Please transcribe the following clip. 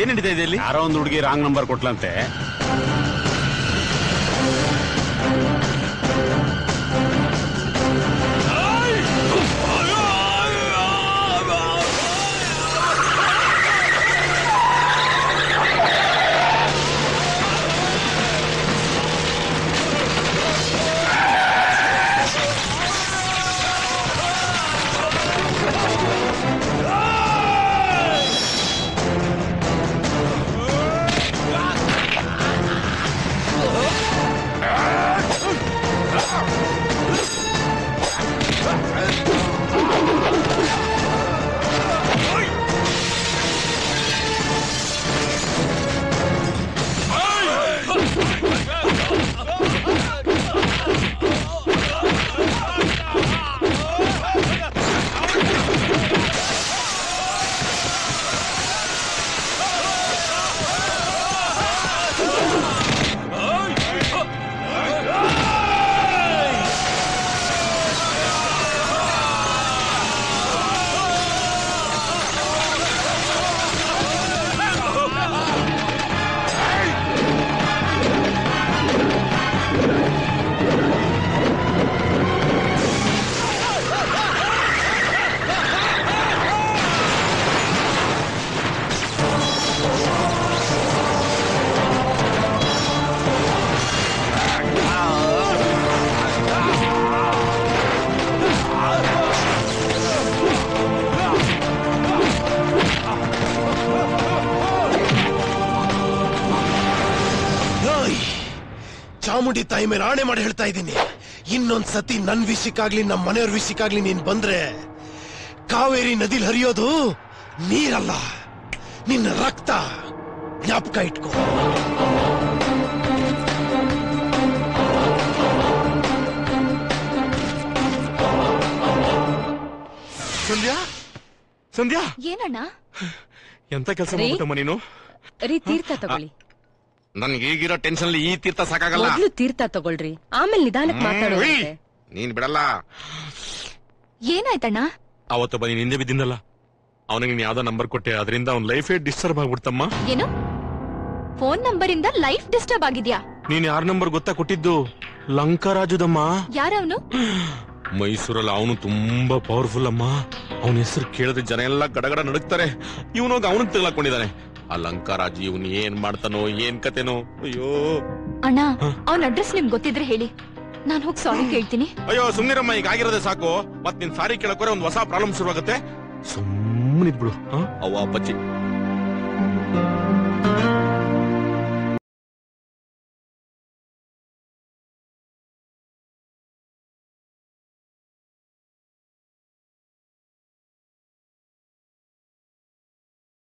ಏನ್ ನಡೀತಾ ಇದೆ ಇಲ್ಲಿ ಯಾರೋ ಒಂದು ಹುಡುಗಿ ರಾಂಗ್ ನಂಬರ್ ಕೊಟ್ಲಂತೆ ಓಯ್! ಚಾಮುಂಡಿ ತಾಯಿ ಮೇಲೆ ಆಣೆ ಮಾಡಿ ಹೇಳ್ತಾ ಇದ್ದೀನಿ ಇನ್ನೊಂದ್ ಸತಿ ನನ್ ವಿಷಯಕ್ಕಾಗ್ಲಿ ನಮ್ಮ ಮನೆಯವ್ರ ವಿಷಯಕ್ಕಾಗ್ಲಿ ನೀನ್ ಬಂದ್ರೆ ಕಾವೇರಿ ನದಿಲ್ ಹರಿಯೋದು ನೀರಲ್ಲ ನಿನ್ನ ರಕ್ತ ಜ್ಞಾಪಕ ಇಟ್ಕೋ ಸಂಧ್ಯಾ ಸಂಧ್ಯಾ ಏನಣ್ಣ ಎಂತ ಕೆಲಸ ರೀ? ಮಾಡ್ಬಿಟ್ಟಮ್ಮ ನೀನು ರೀ ತೀರ್ಥ ತಗೊಳ್ಳಿ ನನ್ಗೆ ಈಗಿರೋ ಟೆನ್ಷನ್ ಅಲ್ಲಿ ಈ ತೀರ್ಥ ಸಾಕಾಗಲ್ಲ ಮೊದ್ಲು ತೀರ್ಥ ತಗೊಳ್ರಿ ಆಮೇಲೆ ನಿಧಾನಕ್ ಮಾತಾಡೋದಂತೆ ನೀನ್ ಬಿಡಲ್ಲ ಏನಾಯ್ತಣ್ಣ ಅವತ್ತು ಬನ್ನಿ ನಿಂದೆ ಬಿದ್ದಿಂದಲ್ಲ ಅವನಿಗೆ ನೀನ್ ಯಾವ್ದೋ ನಂಬರ್ ಕೊಟ್ಟೆ ಅದರಿಂದ ಅವ್ನ ಲೈಫೇ ಡಿಸ್ಟರ್ಬ್ ಆಗ್ಬಿಡ್ತಮ್ಮ ಏನು ಫೋನ್ ನಂಬರ್ ಇಂದ ಲೈಫ್ ಡಿಸ್ಟರ್ಬ್ ಆಗಿದ್ಯಾ ನೀನ್ ಯಾರ ನಂಬರ್ ಗೊತ್ತಾ ಕೊಟ್ಟಿದ್ದು ಲಂಕರಾಜುದಮ್ಮ ಯಾರವನು ಮೈಸೂರಲ್ಲಿ ಅವನು ತುಂಬಾ ಪವರ್ಫುಲ್ ಅಮ್ಮ ಅವನ ಹೆಸರು ಕೇಳಿದ್ರೆ ಜನ ಎಲ್ಲ ಗಡಗಡ ನಡುಕ್ತಾರೆ ಇವನೋಗ ಅವನಿಗೆ ತಗಲಾಕೊಂಡಿದ್ದಾನೆ ಆ ಲಂಕಾರಾಜು ಇವನ್ ಏನ್ ಮಾಡ್ತಾನೋ ಏನ್ ಕತೆನೋ ಅಯ್ಯೋ ಅಣ್ಣ ಅವನ ಅಡ್ರೆಸ್ ನಿಮ್ಗೆ ಗೊತ್ತಿದ್ರೆ ಹೇಳಿ ನಾನು ಹೋಗಿ ಸಾರಿ ಕೇಳ್ತೀನಿ ಅಯ್ಯೋ ಸುಮ್ನಿರಮ್ಮ ಈಗ ಆಗಿರೋದೇ ಸಾಕು ಮತ್ ನಿನ್ ಸಾರಿ ಕೇಳಕೋರೆ ಒಂದ್ ಹೊಸ ಪ್ರಾಬ್ಲಮ್ ಶುರುವಾಗುತ್ತೆ ಸುಮ್ಮನಿದ್ಬಿಡು ಅವ್ವ ಅಪ್ಪಚ್ಚಿ